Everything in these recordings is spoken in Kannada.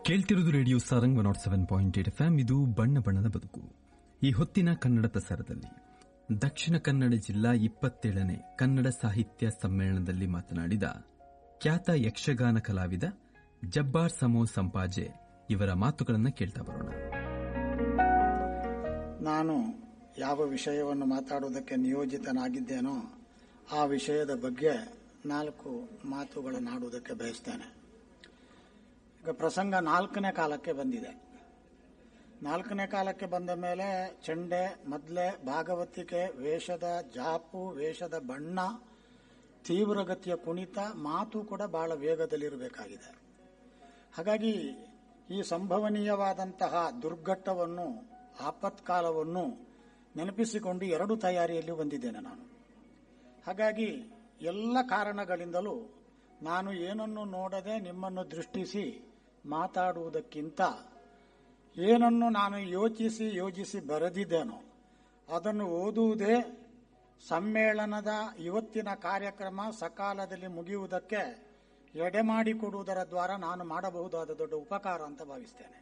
ಕೇಳ್ತಿರೋದು radio Sarang one nought seven point eight F ಇದು ಬಣ್ಣ ಬಣ್ಣದ ಬದುಕು ಈ ಹೊತ್ತಿನ ಕನ್ನಡ ಪ್ರಸಾರದಲ್ಲಿ ದಕ್ಷಿಣ ಕನ್ನಡ ಜಿಲ್ಲಾ ಇಪ್ಪತ್ತೇಳನೇ ಕನ್ನಡ ಸಾಹಿತ್ಯ ಸಮ್ಮೇಳನದಲ್ಲಿ ಮಾತನಾಡಿದ ಖ್ಯಾತ ಯಕ್ಷಗಾನ ಕಲಾವಿದ ಜಬ್ಬಾರ್ ಸಮೋ ಸಂಪಾಜೆ ಇವರ ಮಾತುಗಳನ್ನು ಕೇಳ್ತಾ ಬರೋಣ ನಾನು ಯಾವ ವಿಷಯವನ್ನು ಮಾತಾಡುವುದಕ್ಕೆ ನಿಯೋಜಿತನಾಗಿದ್ದೇನೋ ಆ ವಿಷಯದ ಬಗ್ಗೆ ನಾಲ್ಕು ಮಾತುಗಳನ್ನಾಡುವುದಕ್ಕೆ ಬಯಸ್ತೇನೆ ಈಗ ಪ್ರಸಂಗ ನಾಲ್ಕನೇ ಕಾಲಕ್ಕೆ ಬಂದಿದೆ ನಾಲ್ಕನೇ ಕಾಲಕ್ಕೆ ಬಂದ ಮೇಲೆ ಚೆಂಡೆ ಮೊದಲೇ ಭಾಗವತಿಕೆ ವೇಷದ ಜಾಪು ವೇಷದ ಬಣ್ಣ ತೀವ್ರಗತಿಯ ಕುಣಿತ ಮಾತು ಕೂಡ ಬಹಳ ವೇಗದಲ್ಲಿರಬೇಕಾಗಿದೆ ಹಾಗಾಗಿ ಈ ಸಂಭವನೀಯವಾದಂತಹ ದುರ್ಘಟ್ಟವನ್ನು ಆಪತ್ಕಾಲವನ್ನು ನೆನಪಿಸಿಕೊಂಡು ಎರಡು ತಯಾರಿಯಲ್ಲಿ ಬಂದಿದ್ದೇನೆ ನಾನು ಹಾಗಾಗಿ ಎಲ್ಲ ಕಾರಣಗಳಿಂದಲೂ ನಾನು ಏನನ್ನು ನೋಡದೆ ನಿಮ್ಮನ್ನು ದೃಷ್ಟಿಸಿ ಮಾತಾಡುವುದಕ್ಕಿಂತ ಏನನ್ನು ನಾನು ಯೋಚಿಸಿ ಯೋಜಿಸಿ ಬರೆದಿದ್ದೇನೋ ಅದನ್ನು ಓದುವುದೇ ಸಮ್ಮೇಳನದ ಇವತ್ತಿನ ಕಾರ್ಯಕ್ರಮ ಸಕಾಲದಲ್ಲಿ ಮುಗಿಯುವುದಕ್ಕೆ ಎಡೆಮಾಡಿಕೊಡುವುದರ ದ್ವಾರ ನಾನು ಮಾಡಬಹುದಾದ ದೊಡ್ಡ ಉಪಕಾರ ಅಂತ ಭಾವಿಸ್ತೇನೆ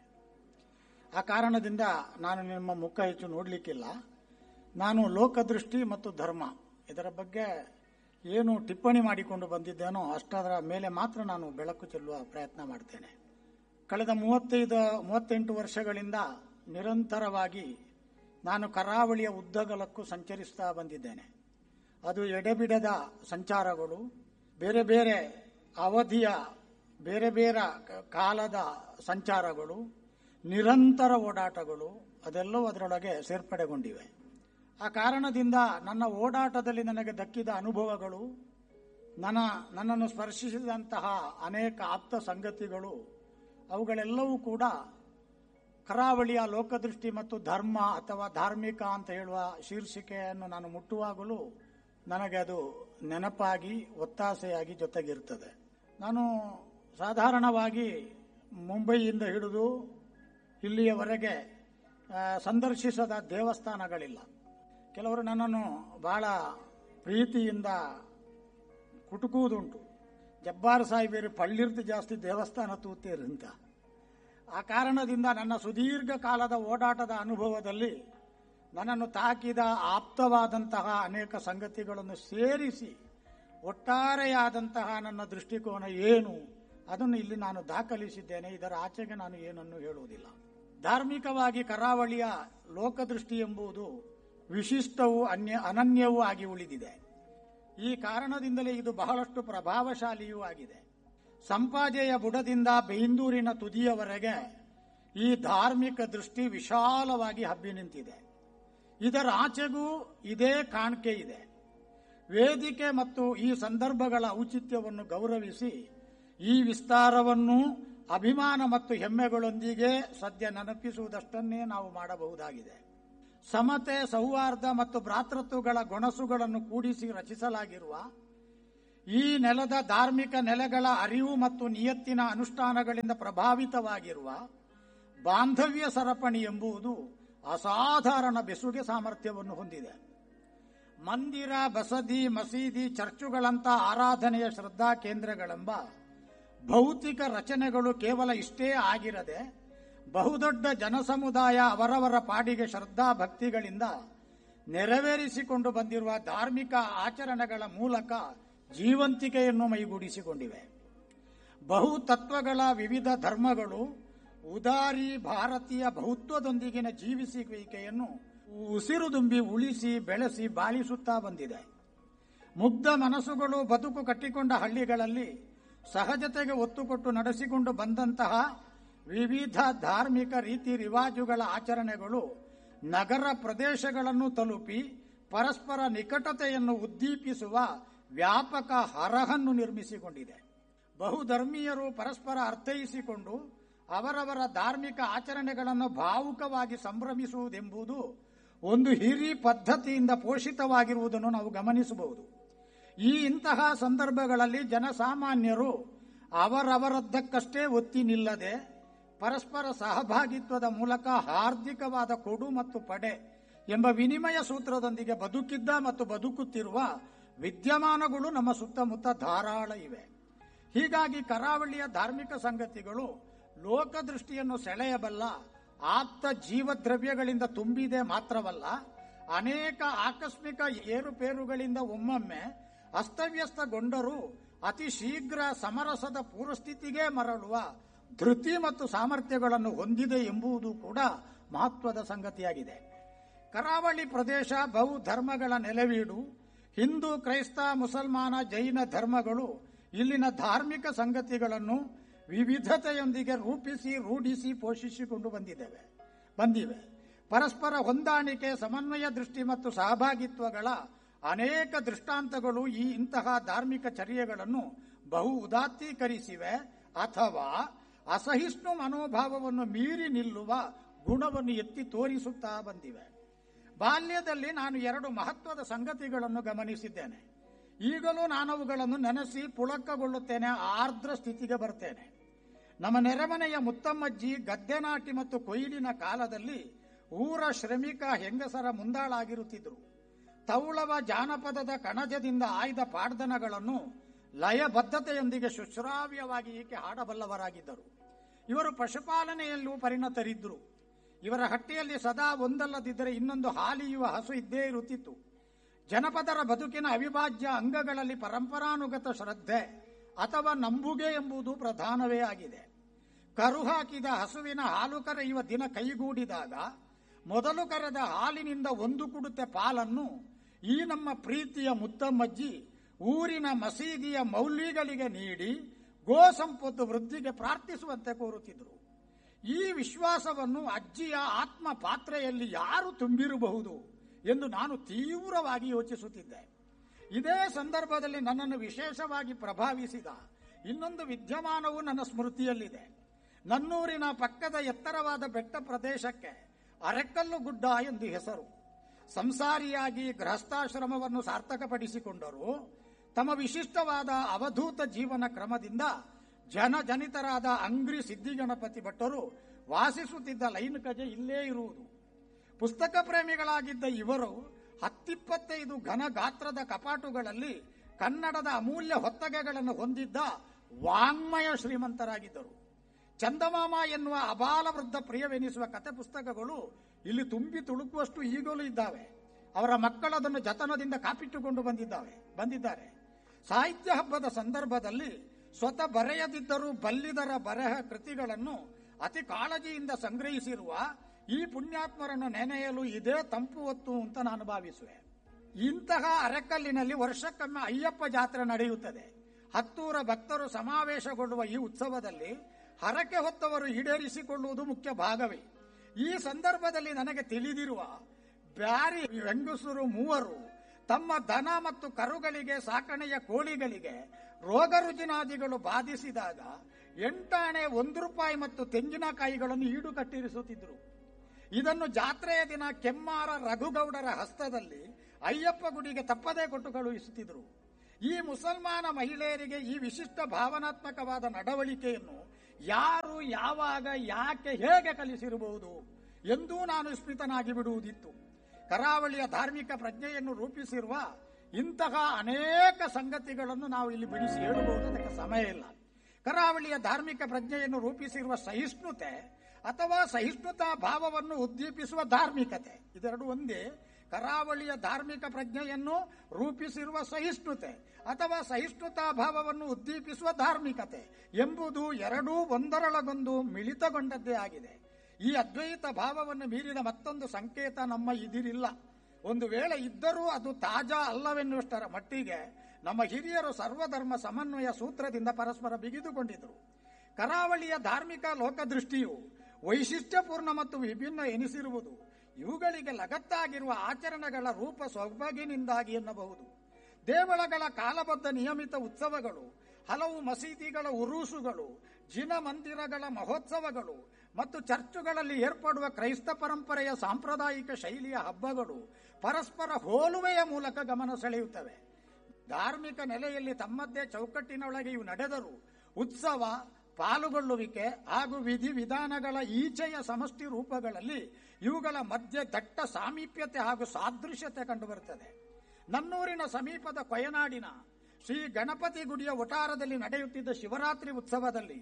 ಆ ಕಾರಣದಿಂದ ನಾನು ನಿಮ್ಮ ಮುಖ ಹೆಚ್ಚು ನೋಡಲಿಕ್ಕಿಲ್ಲ ನಾನು ಲೋಕದೃಷ್ಟಿ ಮತ್ತು ಧರ್ಮ ಇದರ ಬಗ್ಗೆ ಏನು ಟಿಪ್ಪಣಿ ಮಾಡಿಕೊಂಡು ಬಂದಿದ್ದೇನೋ ಅಷ್ಟರ ಮೇಲೆ ಮಾತ್ರ ನಾನು ಬೆಳಕು ಚೆಲ್ಲುವ ಪ್ರಯತ್ನ ಮಾಡ್ತೇನೆ ಕಳೆದ ಮೂವತ್ತೈದು ಮೂವತ್ತೆಂಟು ವರ್ಷಗಳಿಂದ ನಿರಂತರವಾಗಿ ನಾನು ಕರಾವಳಿಯ ಉದ್ದಗಲಕ್ಕೂ ಸಂಚರಿಸ್ತಾ ಬಂದಿದ್ದೇನೆ ಅದು ಎಡೆಬಿಡದ ಸಂಚಾರಗಳು ಬೇರೆ ಬೇರೆ ಅವಧಿಯ ಬೇರೆ ಬೇರೆ ಕಾಲದ ಸಂಚಾರಗಳು ನಿರಂತರ ಓಡಾಟಗಳು ಅದೆಲ್ಲವೂ ಅದರೊಳಗೆ ಸೇರ್ಪಡೆಗೊಂಡಿವೆ ಆ ಕಾರಣದಿಂದ ನನ್ನ ಓಡಾಟದಲ್ಲಿ ನನಗೆ ದಕ್ಕಿದ ಅನುಭವಗಳು ನನ್ನ ನನ್ನನ್ನು ಸ್ಪರ್ಶಿಸಿದಂತಹ ಅನೇಕ ಆಪ್ತ ಸಂಗತಿಗಳು ಅವುಗಳೆಲ್ಲವೂ ಕೂಡ ಕರಾವಳಿಯ ಲೋಕದೃಷ್ಟಿ ಮತ್ತು ಧರ್ಮ ಅಥವಾ ಧಾರ್ಮಿಕ ಅಂತ ಹೇಳುವ ಶೀರ್ಷಿಕೆಯನ್ನು ನಾನು ಮುಟ್ಟುವಾಗಲೂ ನನಗೆ ಅದು ನೆನಪಾಗಿ ಒತ್ತಾಸೆಯಾಗಿ ಜೊತೆಗಿರ್ತದೆ ನಾನು ಸಾಧಾರಣವಾಗಿ ಮುಂಬೈಯಿಂದ ಹಿಡಿದು ಇಲ್ಲಿಯವರೆಗೆ ಸಂದರ್ಶಿಸದ ದೇವಸ್ಥಾನಗಳಿಲ್ಲ ಕೆಲವರು ನನ್ನನ್ನು ಬಹಳ ಪ್ರೀತಿಯಿಂದ ಕುಟುಕುವುದುಂಟು ಜಬ್ಬಾರ್ ಸಾಹಿಬರು ಪಳ್ಳಿರ್ದು ಜಾಸ್ತಿ ದೇವಸ್ಥಾನ ತೂತೀರಂತ ಆ ಕಾರಣದಿಂದ ನನ್ನ ಸುದೀರ್ಘ ಕಾಲದ ಓಡಾಟದ ಅನುಭವದಲ್ಲಿ ನನ್ನನ್ನು ತಾಕಿದ ಆಪ್ತವಾದಂತಹ ಅನೇಕ ಸಂಗತಿಗಳನ್ನು ಸೇರಿಸಿ ಒಟ್ಟಾರೆಯಾದಂತಹ ನನ್ನ ದೃಷ್ಟಿಕೋನ ಏನು ಅದನ್ನು ಇಲ್ಲಿ ನಾನು ದಾಖಲಿಸಿದ್ದೇನೆ ಇದರ ಆಚೆಗೆ ನಾನು ಏನನ್ನು ಹೇಳುವುದಿಲ್ಲ ಧಾರ್ಮಿಕವಾಗಿ ಕರಾವಳಿಯ ಲೋಕದೃಷ್ಟಿ ಎಂಬುದು ವಿಶಿಷ್ಟವೂ ಅನ್ಯ ಅನನ್ಯವೂ ಆಗಿ ಉಳಿದಿದೆ ಈ ಕಾರಣದಿಂದಲೇ ಇದು ಬಹಳಷ್ಟು ಪ್ರಭಾವಶಾಲಿಯೂ ಆಗಿದೆ ಸಂಪಾಜೆಯ ಬುಡದಿಂದ ಬೈಂದೂರಿನ ತುದಿಯವರೆಗೆ ಈ ಧಾರ್ಮಿಕ ದೃಷ್ಟಿ ವಿಶಾಲವಾಗಿ ಹಬ್ಬಿ ನಿಂತಿದೆ ಇದರ ಆಚೆಗೂ ಇದೇ ಕಾಣಿಕೆ ಇದೆ ವೇದಿಕೆ ಮತ್ತು ಈ ಸಂದರ್ಭಗಳ ಔಚಿತ್ಯವನ್ನು ಗೌರವಿಸಿ ಈ ವಿಸ್ತಾರವನ್ನು ಅಭಿಮಾನ ಮತ್ತು ಹೆಮ್ಮೆಗಳೊಂದಿಗೆ ಸದ್ಯ ನೆನಪಿಸುವುದಷ್ಟನ್ನೇ ನಾವು ಮಾಡಬಹುದಾಗಿದೆ ಸಮತೆ ಸೌಹಾರ್ದ ಮತ್ತು ಭ್ರಾತೃತ್ವಗಳ ಗೊಣಸುಗಳನ್ನು ಕೂಡಿಸಿ ರಚಿಸಲಾಗಿರುವ ಈ ನೆಲದ ಧಾರ್ಮಿಕ ನೆಲೆಗಳ ಅರಿವು ಮತ್ತು ನಿಯತ್ತಿನ ಅನುಷ್ಠಾನಗಳಿಂದ ಪ್ರಭಾವಿತವಾಗಿರುವ ಬಾಂಧವ್ಯ ಸರಪಣಿ ಎಂಬುದು ಅಸಾಧಾರಣ ಬೆಸುಗೆ ಸಾಮರ್ಥ್ಯವನ್ನು ಹೊಂದಿದೆ ಮಂದಿರ ಬಸದಿ ಮಸೀದಿ ಚರ್ಚುಗಳಂತ ಆರಾಧನೆಯ ಶ್ರದ್ಧಾ ಕೇಂದ್ರಗಳೆಂಬ ಭೌತಿಕ ರಚನೆಗಳು ಕೇವಲ ಇಷ್ಟೇ ಆಗಿರದೆ ಬಹುದೊಡ್ಡ ಜನಸಮುದಾಯ ಅವರವರ ಪಾಡಿಗೆ ಶ್ರದ್ಧಾ ಭಕ್ತಿಗಳಿಂದ ನೆರವೇರಿಸಿಕೊಂಡು ಬಂದಿರುವ ಧಾರ್ಮಿಕ ಆಚರಣೆಗಳ ಮೂಲಕ ಜೀವಂತಿಕೆಯನ್ನು ಮೈಗೂಡಿಸಿಕೊಂಡಿವೆ ಬಹು ತತ್ವಗಳ ವಿವಿಧ ಧರ್ಮಗಳು ಉದಾರಿ ಭಾರತೀಯ ಬಹುತ್ವದೊಂದಿಗಿನ ಜೀವಿಸುವಿಕೆಯನ್ನು ಉಸಿರು ತುಂಬಿ ಉಳಿಸಿ ಬೆಳೆಸಿ ಬಾಳಿಸುತ್ತಾ ಬಂದಿದೆ ಮುಗ್ಧ ಮನಸ್ಸುಗಳು ಬದುಕು ಕಟ್ಟಿಕೊಂಡ ಹಳ್ಳಿಗಳಲ್ಲಿ ಸಹಜತೆಗೆ ಒತ್ತು ಕೊಟ್ಟು ನಡೆಸಿಕೊಂಡು ಬಂದಂತಹ ವಿವಿಧ ಧಾರ್ಮಿಕ ರೀತಿ ರಿವಾಜುಗಳ ಆಚರಣೆಗಳು ನಗರ ಪ್ರದೇಶಗಳನ್ನು ತಲುಪಿ ಪರಸ್ಪರ ನಿಕಟತೆಯನ್ನು ಉದ್ದೀಪಿಸುವ ವ್ಯಾಪಕ ಹರಹನ್ನು ನಿರ್ಮಿಸಿಕೊಂಡಿದೆ ಬಹುಧರ್ಮೀಯರು ಪರಸ್ಪರ ಅರ್ಥೈಸಿಕೊಂಡು ಅವರವರ ಧಾರ್ಮಿಕ ಆಚರಣೆಗಳನ್ನು ಭಾವುಕವಾಗಿ ಸಂಭ್ರಮಿಸುವುದೆಂಬುದು ಒಂದು ಹಿರಿ ಪದ್ಧತಿಯಿಂದ ಪೋಷಿತವಾಗಿರುವುದನ್ನು ನಾವು ಗಮನಿಸಬಹುದು ಈ ಇಂತಹ ಸಂದರ್ಭಗಳಲ್ಲಿ ಜನಸಾಮಾನ್ಯರು ಅವರವರದ್ದಕ್ಕಷ್ಟೇ ಒತ್ತಿ ನಿಲ್ಲದೆ ಪರಸ್ಪರ ಸಹಭಾಗಿತ್ವದ ಮೂಲಕ ಹಾರ್ದಿಕವಾದ ಕೊಡು ಮತ್ತು ಪಡೆ ಎಂಬ ವಿನಿಮಯ ಸೂತ್ರದೊಂದಿಗೆ ಬದುಕಿದ್ದ ಮತ್ತು ಬದುಕುತ್ತಿರುವ ವಿದ್ಯಮಾನಗಳು ನಮ್ಮ ಸುತ್ತಮುತ್ತ ಧಾರಾಳ ಇವೆ ಹೀಗಾಗಿ ಕರಾವಳಿಯ ಧಾರ್ಮಿಕ ಸಂಗತಿಗಳು ಲೋಕದೃಷ್ಟಿಯನ್ನು ಸೆಳೆಯಬಲ್ಲ ಆಪ್ತ ಜೀವದ್ರವ್ಯಗಳಿಂದ ತುಂಬಿದೆ ಮಾತ್ರವಲ್ಲ ಅನೇಕ ಆಕಸ್ಮಿಕ ಏರುಪೇರುಗಳಿಂದ ಒಮ್ಮೊಮ್ಮೆ ಅಸ್ತವ್ಯಸ್ತಗೊಂಡರೂ ಅತಿ ಶೀಘ್ರ ಸಮರಸದ ಪೂರ್ವಸ್ಥಿತಿಗೆ ಮರಳುವ ಧೃತಿ ಮತ್ತು ಸಾಮರ್ಥ್ಯಗಳನ್ನು ಹೊಂದಿದೆ ಎಂಬುದು ಕೂಡ ಮಹತ್ವದ ಸಂಗತಿಯಾಗಿದೆ ಕರಾವಳಿ ಪ್ರದೇಶ ಬಹು ಧರ್ಮಗಳ ನೆಲೆವೀಡು ಹಿಂದೂ ಕ್ರೈಸ್ತ ಮುಸಲ್ಮಾನ ಜೈನ ಧರ್ಮಗಳು ಇಲ್ಲಿನ ಧಾರ್ಮಿಕ ಸಂಗತಿಗಳನ್ನು ವಿವಿಧತೆಯೊಂದಿಗೆ ರೂಪಿಸಿ ರೂಢಿಸಿ ಪೋಷಿಸಿಕೊಂಡು ಬಂದಿದ್ದೇವೆ ಬಂದಿವೆ ಪರಸ್ಪರ ಹೊಂದಾಣಿಕೆ ಸಮನ್ವಯ ದೃಷ್ಟಿ ಮತ್ತು ಸಹಭಾಗಿತ್ವಗಳ ಅನೇಕ ದೃಷ್ಟಾಂತಗಳು ಈ ಇಂತಹ ಧಾರ್ಮಿಕ ಚರ್ಯೆಗಳನ್ನು ಬಹು ಉದಾತ್ತೀಕರಿಸಿವೆ ಅಥವಾ ಅಸಹಿಷ್ಣು ಮನೋಭಾವವನ್ನು ಮೀರಿ ನಿಲ್ಲುವ ಗುಣವನ್ನು ಎತ್ತಿ ತೋರಿಸುತ್ತಾ ಬಂದಿವೆ ಬಾಲ್ಯದಲ್ಲಿ ನಾನು ಎರಡು ಮಹತ್ವದ ಸಂಗತಿಗಳನ್ನು ಗಮನಿಸಿದ್ದೇನೆ ಈಗಲೂ ನಾನವುಗಳನ್ನು ನೆನೆಸಿ ಪುಳಕಗೊಳ್ಳುತ್ತೇನೆ ಆರ್ದ್ರ ಸ್ಥಿತಿಗೆ ಬರ್ತೇನೆ ನಮ್ಮ ನೆರೆಮನೆಯ ಮುತ್ತಮ್ಮಜ್ಜಿ ಗದ್ದೆ ನಾಟಿ ಮತ್ತು ಕೊಯ್ಲಿನ ಕಾಲದಲ್ಲಿ ಊರ ಶ್ರಮಿಕ ಹೆಂಗಸರ ಮುಂದಾಳಾಗಿರುತ್ತಿದ್ದರು ತೌಳವ ಜಾನಪದದ ಕಣಜದಿಂದ ಆಯ್ದ ಪಾಡ್ದನಗಳನ್ನು ಲಯಬದ್ಧತೆಯೊಂದಿಗೆ ಶುಶ್ರಾವ್ಯವಾಗಿ ಈಕೆ ಹಾಡಬಲ್ಲವರಾಗಿದ್ದರು ಇವರು ಪಶುಪಾಲನೆಯಲ್ಲೂ ಪರಿಣತರಿದ್ದರು ಇವರ ಹಟ್ಟಿಯಲ್ಲಿ ಸದಾ ಒಂದಲ್ಲದಿದ್ದರೆ ಇನ್ನೊಂದು ಹಾಲಿಯುವ ಹಸು ಇದ್ದೇ ಇರುತ್ತಿತ್ತು ಜನಪದರ ಬದುಕಿನ ಅವಿಭಾಜ್ಯ ಅಂಗಗಳಲ್ಲಿ ಪರಂಪರಾನುಗತ ಶ್ರದ್ಧೆ ಅಥವಾ ನಂಬುಗೆ ಎಂಬುದು ಪ್ರಧಾನವೇ ಆಗಿದೆ ಕರು ಹಾಕಿದ ಹಸುವಿನ ಹಾಲು ಕರೆಯುವ ದಿನ ಕೈಗೂಡಿದಾಗ ಮೊದಲು ಕರೆದ ಹಾಲಿನಿಂದ ಒಂದು ಕುಡುತೆ ಪಾಲನ್ನು ಈ ನಮ್ಮ ಪ್ರೀತಿಯ ಮುತ್ತಮ್ಮಜ್ಜಿ ಊರಿನ ಮಸೀದಿಯ ಮೌಲ್ವಿಗಳಿಗೆ ನೀಡಿ ಗೋ ಸಂಪತ್ತು ವೃದ್ಧಿಗೆ ಪ್ರಾರ್ಥಿಸುವಂತೆ ಕೋರುತ್ತಿದ್ದರು ಈ ವಿಶ್ವಾಸವನ್ನು ಅಜ್ಜಿಯ ಆತ್ಮ ಪಾತ್ರೆಯಲ್ಲಿ ಯಾರು ತುಂಬಿರಬಹುದು ಎಂದು ನಾನು ತೀವ್ರವಾಗಿ ಯೋಚಿಸುತ್ತಿದ್ದೆ ಇದೇ ಸಂದರ್ಭದಲ್ಲಿ ನನ್ನನ್ನು ವಿಶೇಷವಾಗಿ ಪ್ರಭಾವಿಸಿದ ಇನ್ನೊಂದು ವಿದ್ಯಮಾನವು ನನ್ನ ಸ್ಮೃತಿಯಲ್ಲಿದೆ ನನ್ನೂರಿನ ಪಕ್ಕದ ಎತ್ತರವಾದ ಬೆಟ್ಟ ಪ್ರದೇಶಕ್ಕೆ ಅರೆಕಲ್ಲು ಗುಡ್ಡ ಎಂದು ಹೆಸರು ಸಂಸಾರಿಯಾಗಿ ಗೃಹಸ್ಥಾಶ್ರಮವನ್ನು ಸಾರ್ಥಕಪಡಿಸಿಕೊಂಡರು ತಮ್ಮ ವಿಶಿಷ್ಟವಾದ ಅವಧೂತ ಜೀವನ ಕ್ರಮದಿಂದ ಜನಜನಿತರಾದ ಅಂಗ್ರಿ ಸಿದ್ಧಿಗಣಪತಿ ಭಟ್ಟರು ವಾಸಿಸುತ್ತಿದ್ದ ಲೈನ್ಕಜೆ ಇಲ್ಲೇ ಇರುವುದು ಪುಸ್ತಕ ಪ್ರೇಮಿಗಳಾಗಿದ್ದ ಇವರು ಹತ್ತಿಪ್ಪತ್ತೈದು ಘನ ಗಾತ್ರದ ಕಪಾಟುಗಳಲ್ಲಿ ಕನ್ನಡದ ಅಮೂಲ್ಯ ಹೊತ್ತಗೆಗಳನ್ನು ಹೊಂದಿದ್ದ ವಾಂಗ್ಮಯ ಶ್ರೀಮಂತರಾಗಿದ್ದರು ಚಂದಮಾಮ ಎನ್ನುವ ಅಬಾಲ ವೃದ್ಧ ಪ್ರಿಯವೆನಿಸುವ ಕತೆ ಪುಸ್ತಕಗಳು ಇಲ್ಲಿ ತುಂಬಿ ತುಳುಕುವಷ್ಟು ಈಗಲೂ ಇದ್ದಾವೆ ಅವರ ಮಕ್ಕಳದನ್ನು ಜತನದಿಂದ ಕಾಪಿಟ್ಟುಕೊಂಡು ಬಂದಿದ್ದಾವೆ ಬಂದಿದ್ದಾರೆ ಸಾಹಿತ್ಯ ಹಬ್ಬದ ಸಂದರ್ಭದಲ್ಲಿ ಸ್ವತಃ ಬರೆಯದಿದ್ದರೂ ಬಲ್ಲಿದರ ಬರಹ ಕೃತಿಗಳನ್ನು ಅತಿ ಕಾಳಜಿಯಿಂದ ಸಂಗ್ರಹಿಸಿರುವ ಈ ಪುಣ್ಯಾತ್ಮರನ್ನು ನೆನೆಯಲು ಇದೇ ತಂಪು ಹೊತ್ತು ಅಂತ ನಾನು ಭಾವಿಸುವೆ ಇಂತಹ ಅರೆಕಲ್ಲಿನಲ್ಲಿ ವರ್ಷಕ್ಕೊಮ್ಮೆ ಅಯ್ಯಪ್ಪ ಜಾತ್ರೆ ನಡೆಯುತ್ತದೆ ಹತ್ತೂರ ಭಕ್ತರು ಸಮಾವೇಶಗೊಳ್ಳುವ ಈ ಉತ್ಸವದಲ್ಲಿ ಹರಕೆ ಹೊತ್ತವರು ಈಡೇರಿಸಿಕೊಳ್ಳುವುದು ಮುಖ್ಯ ಭಾಗವೇ ಈ ಸಂದರ್ಭದಲ್ಲಿ ನನಗೆ ತಿಳಿದಿರುವ ಬ್ಯಾರಿ ಹೆಂಗಸರು ಮೂವರು ತಮ್ಮ ದನ ಮತ್ತು ಕರುಗಳಿಗೆ ಸಾಕಣೆಯ ಕೋಳಿಗಳಿಗೆ ರೋಗ ರುಜಿನಾದಿಗಳು ಬಾಧಿಸಿದಾಗ ಎಂಟಾಣೆ ಒಂದು ರೂಪಾಯಿ ಮತ್ತು ತೆಂಗಿನಕಾಯಿಗಳನ್ನು ಈಡು ಕಟ್ಟಿರಿಸುತ್ತಿದ್ದರು ಇದನ್ನು ಜಾತ್ರೆಯ ದಿನ ಕೆಮ್ಮಾರ ರಘುಗೌಡರ ಹಸ್ತದಲ್ಲಿ ಅಯ್ಯಪ್ಪ ಗುಡಿಗೆ ತಪ್ಪದೇ ಕೊಟ್ಟು ಕಳುಹಿಸುತ್ತಿದ್ದರು ಈ ಮುಸಲ್ಮಾನ ಮಹಿಳೆಯರಿಗೆ ಈ ವಿಶಿಷ್ಟ ಭಾವನಾತ್ಮಕವಾದ ನಡವಳಿಕೆಯನ್ನು ಯಾರು ಯಾವಾಗ ಯಾಕೆ ಹೇಗೆ ಕಲಿಸಿರಬಹುದು ಎಂದೂ ನಾನು ಸ್ಮಿತನಾಗಿ ಬಿಡುವುದಿತ್ತು ಕರಾವಳಿಯ ಧಾರ್ಮಿಕ ಪ್ರಜ್ಞೆಯನ್ನು ರೂಪಿಸಿರುವ ಇಂತಹ ಅನೇಕ ಸಂಗತಿಗಳನ್ನು ನಾವು ಇಲ್ಲಿ ಬಿಡಿಸಿ ಹೇಳಬಹುದು ಅದಕ್ಕೆ ಸಮಯ ಇಲ್ಲ ಕರಾವಳಿಯ ಧಾರ್ಮಿಕ ಪ್ರಜ್ಞೆಯನ್ನು ರೂಪಿಸಿರುವ ಸಹಿಷ್ಣುತೆ ಅಥವಾ ಸಹಿಷ್ಣುತಾ ಭಾವವನ್ನು ಉದ್ದೀಪಿಸುವ ಧಾರ್ಮಿಕತೆ ಇದೆರಡು ಒಂದೇ ಕರಾವಳಿಯ ಧಾರ್ಮಿಕ ಪ್ರಜ್ಞೆಯನ್ನು ರೂಪಿಸಿರುವ ಸಹಿಷ್ಣುತೆ ಅಥವಾ ಸಹಿಷ್ಣುತಾ ಭಾವವನ್ನು ಉದ್ದೀಪಿಸುವ ಧಾರ್ಮಿಕತೆ ಎಂಬುದು ಎರಡೂ ಒಂದರೊಳಗೊಂದು ಮಿಳಿತಗೊಂಡದ್ದೇ ಆಗಿದೆ ಈ ಅದ್ವೈತ ಭಾವವನ್ನು ಮೀರಿದ ಮತ್ತೊಂದು ಸಂಕೇತ ನಮ್ಮ ಇದಿರಿಲ್ಲ ಒಂದು ವೇಳೆ ಇದ್ದರೂ ಅದು ತಾಜಾ ಅಲ್ಲವೆನ್ನುವಷ್ಟರ ಮಟ್ಟಿಗೆ ನಮ್ಮ ಹಿರಿಯರು ಸರ್ವಧರ್ಮ ಸಮನ್ವಯ ಸೂತ್ರದಿಂದ ಪರಸ್ಪರ ಬಿಗಿದುಕೊಂಡಿದ್ದರು ಕರಾವಳಿಯ ಧಾರ್ಮಿಕ ಲೋಕದೃಷ್ಟಿಯು ವೈಶಿಷ್ಟ್ಯಪೂರ್ಣ ಮತ್ತು ವಿಭಿನ್ನ ಎನಿಸಿರುವುದು ಇವುಗಳಿಗೆ ಲಗತ್ತಾಗಿರುವ ಆಚರಣೆಗಳ ರೂಪ ಸೊಬಗಿನಿಂದಾಗಿ ಎನ್ನಬಹುದು ದೇವಳಗಳ ಕಾಲಬದ್ಧ ನಿಯಮಿತ ಉತ್ಸವಗಳು ಹಲವು ಮಸೀದಿಗಳ ಉರುಸುಗಳು ಜಿನ ಮಂದಿರಗಳ ಮಹೋತ್ಸವಗಳು ಮತ್ತು ಚರ್ಚುಗಳಲ್ಲಿ ಏರ್ಪಡುವ ಕ್ರೈಸ್ತ ಪರಂಪರೆಯ ಸಾಂಪ್ರದಾಯಿಕ ಶೈಲಿಯ ಹಬ್ಬಗಳು ಪರಸ್ಪರ ಹೋಲುವೆಯ ಮೂಲಕ ಗಮನ ಸೆಳೆಯುತ್ತವೆ ಧಾರ್ಮಿಕ ನೆಲೆಯಲ್ಲಿ ತಮ್ಮದ್ದೇ ಚೌಕಟ್ಟಿನೊಳಗೆ ಇವು ನಡೆದರೂ ಉತ್ಸವ ಪಾಲುಗೊಳ್ಳುವಿಕೆ ಹಾಗೂ ವಿಧಿ ವಿಧಾನಗಳ ಈಚೆಯ ಸಮಷ್ಟಿ ರೂಪಗಳಲ್ಲಿ ಇವುಗಳ ಮಧ್ಯೆ ದಟ್ಟ ಸಾಮೀಪ್ಯತೆ ಹಾಗೂ ಸಾದೃಶ್ಯತೆ ಕಂಡುಬರುತ್ತದೆ ನನ್ನೂರಿನ ಸಮೀಪದ ಕೊಯನಾಡಿನ ಶ್ರೀ ಗಣಪತಿ ಗುಡಿಯ ಒಟಾರದಲ್ಲಿ ನಡೆಯುತ್ತಿದ್ದ ಶಿವರಾತ್ರಿ ಉತ್ಸವದಲ್ಲಿ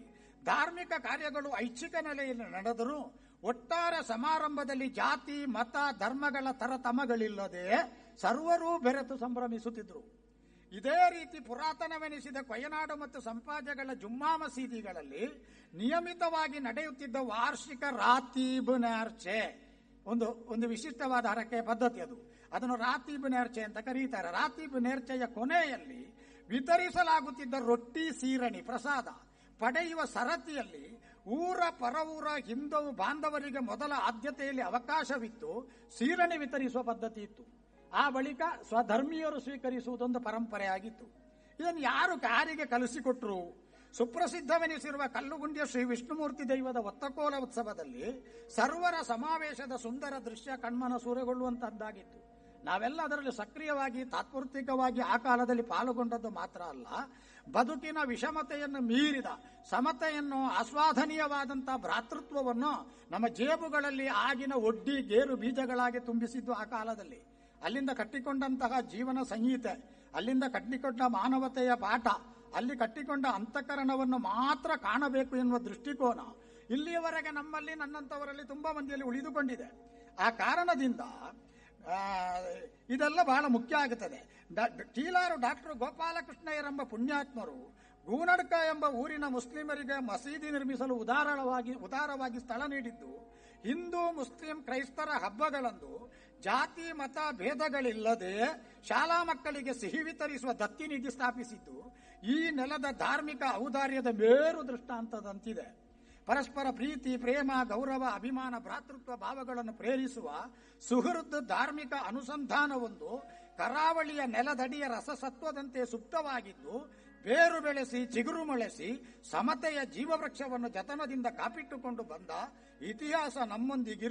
ಧಾರ್ಮಿಕ ಕಾರ್ಯಗಳು ಐಚ್ಛಿಕ ನೆಲೆಯಲ್ಲಿ ನಡೆದರೂ ಒಟ್ಟಾರೆ ಸಮಾರಂಭದಲ್ಲಿ ಜಾತಿ ಮತ ಧರ್ಮಗಳ ತರತಮಗಳಿಲ್ಲದೆ ಸರ್ವರೂ ಬೆರೆತು ಸಂಭ್ರಮಿಸುತ್ತಿದ್ದರು ಇದೇ ರೀತಿ ಪುರಾತನವೆನಿಸಿದ ಕೊಯನಾಡು ಮತ್ತು ಸಂಪಾಜಗಳ ಜುಮ್ಮಾ ಮಸೀದಿಗಳಲ್ಲಿ ನಿಯಮಿತವಾಗಿ ನಡೆಯುತ್ತಿದ್ದ ವಾರ್ಷಿಕ ರಾತೀಬ್ ನೇರ್ಚೆ ಒಂದು ಒಂದು ವಿಶಿಷ್ಟವಾದ ಹರಕೆ ಪದ್ಧತಿ ಅದು ಅದನ್ನು ರಾತೀಬ್ ನೇರ್ಚೆ ಅಂತ ಕರೀತಾರೆ ರಾತೀಬ್ ನೇರ್ಚೆಯ ಕೊನೆಯಲ್ಲಿ ವಿತರಿಸಲಾಗುತ್ತಿದ್ದ ರೊಟ್ಟಿ ಸೀರಣಿ ಪ್ರಸಾದ ಪಡೆಯುವ ಸರತಿಯಲ್ಲಿ ಊರ ಪರವೂರ ಹಿಂದವು ಬಾಂಧವರಿಗೆ ಮೊದಲ ಆದ್ಯತೆಯಲ್ಲಿ ಅವಕಾಶವಿತ್ತು ಸೀರಣಿ ವಿತರಿಸುವ ಪದ್ಧತಿ ಇತ್ತು ಆ ಬಳಿಕ ಸ್ವಧರ್ಮೀಯರು ಸ್ವೀಕರಿಸುವುದೊಂದು ಪರಂಪರೆ ಆಗಿತ್ತು ಇದನ್ನು ಯಾರು ಯಾರಿಗೆ ಕಲಿಸಿಕೊಟ್ರು ಸುಪ್ರಸಿದ್ಧವೆನಿಸಿರುವ ಕಲ್ಲುಗುಂಡಿಯ ಶ್ರೀ ವಿಷ್ಣುಮೂರ್ತಿ ದೈವದ ಒತ್ತಕೋಲ ಉತ್ಸವದಲ್ಲಿ ಸರ್ವರ ಸಮಾವೇಶದ ಸುಂದರ ದೃಶ್ಯ ಕಣ್ಮನ ಸೂರೆಗೊಳ್ಳುವಂತಹದ್ದಾಗಿತ್ತು ನಾವೆಲ್ಲ ಅದರಲ್ಲಿ ಸಕ್ರಿಯವಾಗಿ ತಾತ್ಪೂರ್ತಿಕವಾಗಿ ಆ ಕಾಲದಲ್ಲಿ ಪಾಲ್ಗೊಂಡದ್ದು ಮಾತ್ರ ಅಲ್ಲ ಬದುಕಿನ ವಿಷಮತೆಯನ್ನು ಮೀರಿದ ಸಮತೆಯನ್ನು ಆಸ್ವಾದನೀಯವಾದಂತಹ ಭ್ರಾತೃತ್ವವನ್ನು ನಮ್ಮ ಜೇಬುಗಳಲ್ಲಿ ಆಗಿನ ಒಡ್ಡಿ ಗೇರು ಬೀಜಗಳಾಗಿ ತುಂಬಿಸಿದ್ದು ಆ ಕಾಲದಲ್ಲಿ ಅಲ್ಲಿಂದ ಕಟ್ಟಿಕೊಂಡಂತಹ ಜೀವನ ಸಂಹಿತೆ ಅಲ್ಲಿಂದ ಕಟ್ಟಿಕೊಂಡ ಮಾನವತೆಯ ಪಾಠ ಅಲ್ಲಿ ಕಟ್ಟಿಕೊಂಡ ಅಂತಃಕರಣವನ್ನು ಮಾತ್ರ ಕಾಣಬೇಕು ಎನ್ನುವ ದೃಷ್ಟಿಕೋನ ಇಲ್ಲಿಯವರೆಗೆ ನಮ್ಮಲ್ಲಿ ನನ್ನಂತವರಲ್ಲಿ ತುಂಬಾ ಮಂದಿಯಲ್ಲಿ ಉಳಿದುಕೊಂಡಿದೆ ಆ ಕಾರಣದಿಂದ ಆ, ಇದೆಲ್ಲ ಬಹಳ ಮುಖ್ಯ ಆಗುತ್ತದೆ ಡಾ- ಕೀಲಾರು ಡಾಕ್ಟರ್ ಗೋಪಾಲಕೃಷ್ಣಯ್ಯರೆಂಬ ಪುಣ್ಯಾತ್ಮರು ಗೂನಡ್ಕ ಎಂಬ ಊರಿನ ಮುಸ್ಲಿಮರಿಗೆ ಮಸೀದಿ ನಿರ್ಮಿಸಲು ಉದಾರವಾಗಿ ಉದಾರವಾಗಿ ಸ್ಥಳ ನೀಡಿದ್ದು ಹಿಂದೂ ಮುಸ್ಲಿಂ ಕ್ರೈಸ್ತರ ಹಬ್ಬಗಳಂದು ಜಾತಿ ಮತ ಭೇದಗಳಿಲ್ಲದೆ ಶಾಲಾ ಮಕ್ಕಳಿಗೆ ಸಿಹಿ ವಿತರಿಸುವ ದತ್ತಿ ನಿಧಿ ಸ್ಥಾಪಿಸಿದ್ದು ಈ ನೆಲದ ಧಾರ್ಮಿಕ ಔದಾರ್ಯದ ಮೇರು ದೃಷ್ಟಾಂತದಂತಿದೆ ಪರಸ್ಪರ ಪ್ರೀತಿ ಪ್ರೇಮ ಗೌರವ ಅಭಿಮಾನ ಭ್ರಾತೃತ್ವ ಭಾವಗಳನ್ನು ಪ್ರೇರಿಸುವ ಸುಹೃದ್ ಧಾರ್ಮಿಕ ಅನುಸಂಧಾನವೊಂದು ಕರಾವಳಿಯ ನೆಲದಡಿಯ ರಸಸತ್ವದಂತೆ ಸುಪ್ತವಾಗಿದ್ದು ಬೇರು ಬೆಳೆಸಿ ಚಿಗುರು ಮೊಳೆಸಿ ಸಮತೆಯ ಜೀವವೃಕ್ಷವನ್ನು ಜತನದಿಂದ ಕಾಪಿಟ್ಟುಕೊಂಡು ಬಂದ ಇತಿಹಾಸ ನಮ್ಮೊಂದಿಗಿರು